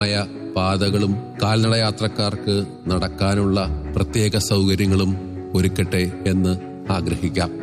ായ പാതകളും കാൽനട യാത്രക്കാർക്ക് നടക്കാനുള്ള പ്രത്യേക സൗകര്യങ്ങളും ഒരുക്കട്ടെ എന്ന് ആഗ്രഹിക്കാം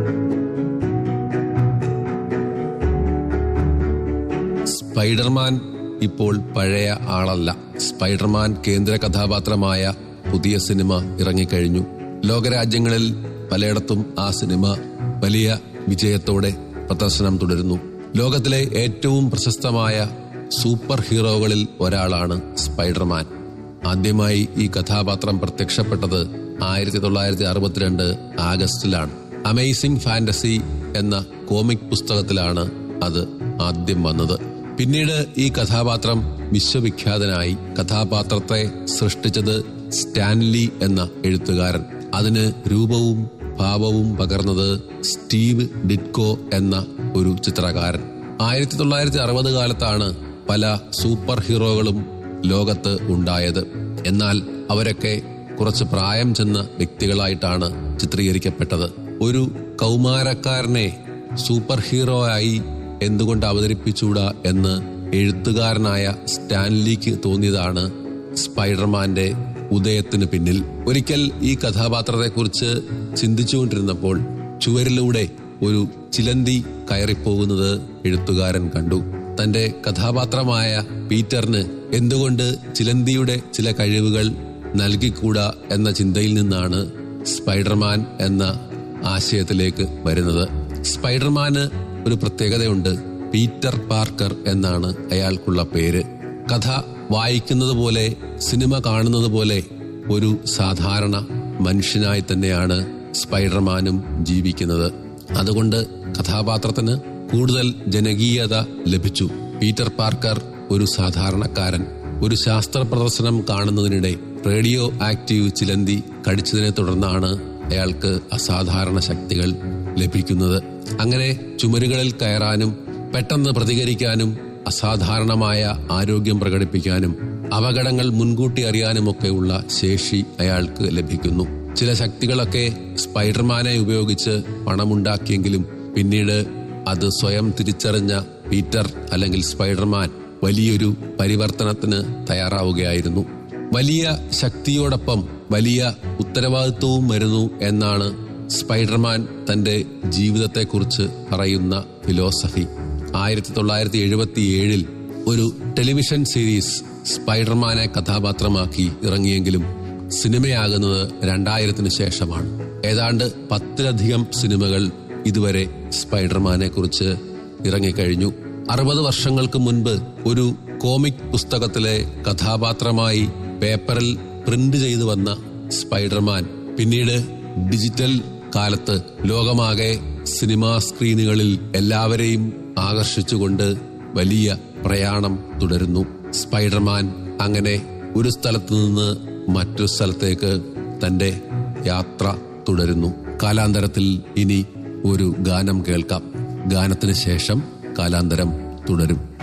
സ്പൈഡർമാൻ ഇപ്പോൾ പഴയ ആളല്ല സ്പൈഡർമാൻ കേന്ദ്ര കഥാപാത്രമായ പുതിയ സിനിമ ഇറങ്ങിക്കഴിഞ്ഞു ലോകരാജ്യങ്ങളിൽ പലയിടത്തും ആ സിനിമ വലിയ വിജയത്തോടെ പ്രദർശനം തുടരുന്നു ലോകത്തിലെ ഏറ്റവും പ്രശസ്തമായ സൂപ്പർ ഹീറോകളിൽ ഒരാളാണ് സ്പൈഡർമാൻ ആദ്യമായി ഈ കഥാപാത്രം പ്രത്യക്ഷപ്പെട്ടത് ആയിരത്തി തൊള്ളായിരത്തി അറുപത്തിരണ്ട് ആഗസ്റ്റിലാണ് അമേസിംഗ് ഫാന്റസി എന്ന കോമിക് പുസ്തകത്തിലാണ് അത് ആദ്യം വന്നത് പിന്നീട് ഈ കഥാപാത്രം വിശ്വവിഖ്യാതനായി കഥാപാത്രത്തെ സൃഷ്ടിച്ചത് സ്റ്റാൻലി എന്ന എഴുത്തുകാരൻ അതിന് രൂപവും ഭാവവും പകർന്നത് സ്റ്റീവ് ഡിറ്റ്കോ എന്ന ഒരു ചിത്രകാരൻ ആയിരത്തി തൊള്ളായിരത്തി അറുപത് കാലത്താണ് പല സൂപ്പർ ഹീറോകളും ലോകത്ത് ഉണ്ടായത് എന്നാൽ അവരൊക്കെ കുറച്ച് പ്രായം ചെന്ന വ്യക്തികളായിട്ടാണ് ചിത്രീകരിക്കപ്പെട്ടത് ഒരു കൗമാരക്കാരനെ സൂപ്പർ ഹീറോ ആയി എന്തുകൊണ്ട് അവതരിപ്പിച്ചൂടാ എന്ന് എഴുത്തുകാരനായ സ്റ്റാൻലിക്ക് തോന്നിയതാണ് സ്പൈഡർമാന്റെ ഉദയത്തിന് പിന്നിൽ ഒരിക്കൽ ഈ കഥാപാത്രത്തെക്കുറിച്ച് ചിന്തിച്ചുകൊണ്ടിരുന്നപ്പോൾ ചുവരിലൂടെ ഒരു ചിലന്തി കയറിപ്പോകുന്നത് എഴുത്തുകാരൻ കണ്ടു തന്റെ കഥാപാത്രമായ പീറ്ററിന് എന്തുകൊണ്ട് ചിലന്തിയുടെ ചില കഴിവുകൾ നൽകിക്കൂടാ എന്ന ചിന്തയിൽ നിന്നാണ് സ്പൈഡർമാൻ എന്ന ആശയത്തിലേക്ക് വരുന്നത് സ്പൈഡർമാന് ഒരു പ്രത്യേകതയുണ്ട് പീറ്റർ പാർക്കർ എന്നാണ് അയാൾക്കുള്ള പേര് കഥ വായിക്കുന്നത് പോലെ സിനിമ കാണുന്നത് പോലെ ഒരു സാധാരണ മനുഷ്യനായി തന്നെയാണ് സ്പൈഡർമാനും ജീവിക്കുന്നത് അതുകൊണ്ട് കഥാപാത്രത്തിന് കൂടുതൽ ജനകീയത ലഭിച്ചു പീറ്റർ പാർക്കർ ഒരു സാധാരണക്കാരൻ ഒരു ശാസ്ത്ര പ്രദർശനം കാണുന്നതിനിടെ റേഡിയോ ആക്റ്റീവ് ചിലന്തി കടിച്ചതിനെ തുടർന്നാണ് അയാൾക്ക് അസാധാരണ ശക്തികൾ ലഭിക്കുന്നത് അങ്ങനെ ചുമരുകളിൽ കയറാനും പെട്ടെന്ന് പ്രതികരിക്കാനും അസാധാരണമായ ആരോഗ്യം പ്രകടിപ്പിക്കാനും അപകടങ്ങൾ മുൻകൂട്ടി അറിയാനുമൊക്കെയുള്ള ശേഷി അയാൾക്ക് ലഭിക്കുന്നു ചില ശക്തികളൊക്കെ സ്പൈഡർമാനെ ഉപയോഗിച്ച് പണമുണ്ടാക്കിയെങ്കിലും പിന്നീട് അത് സ്വയം തിരിച്ചറിഞ്ഞ പീറ്റർ അല്ലെങ്കിൽ സ്പൈഡർമാൻ വലിയൊരു പരിവർത്തനത്തിന് തയ്യാറാവുകയായിരുന്നു വലിയ ശക്തിയോടൊപ്പം വലിയ ഉത്തരവാദിത്വവും വരുന്നു എന്നാണ് സ്പൈഡർമാൻ തന്റെ ജീവിതത്തെക്കുറിച്ച് പറയുന്ന ഫിലോസഫി ആയിരത്തി തൊള്ളായിരത്തി എഴുപത്തി ഏഴിൽ ഒരു ടെലിവിഷൻ സീരീസ് സ്പൈഡർമാനെ കഥാപാത്രമാക്കി ഇറങ്ങിയെങ്കിലും സിനിമയാകുന്നത് രണ്ടായിരത്തിന് ശേഷമാണ് ഏതാണ്ട് പത്തിലധികം സിനിമകൾ ഇതുവരെ സ്പൈഡർമാനെ കുറിച്ച് ഇറങ്ങിക്കഴിഞ്ഞു അറുപത് വർഷങ്ങൾക്ക് മുൻപ് ഒരു കോമിക് പുസ്തകത്തിലെ കഥാപാത്രമായി പേപ്പറിൽ പ്രിന്റ് ചെയ്തു വന്ന സ്പൈഡർമാൻ പിന്നീട് ഡിജിറ്റൽ കാലത്ത് ലോകമാകെ സിനിമാ സ്ക്രീനുകളിൽ എല്ലാവരെയും ആകർഷിച്ചുകൊണ്ട് വലിയ പ്രയാണം തുടരുന്നു സ്പൈഡർമാൻ അങ്ങനെ ഒരു സ്ഥലത്തു നിന്ന് മറ്റൊരു സ്ഥലത്തേക്ക് തന്റെ യാത്ര തുടരുന്നു കാലാന്തരത്തിൽ ഇനി ഒരു ഗാനം കേൾക്കാം ഗാനത്തിന് ശേഷം കാലാന്തരം തുടരും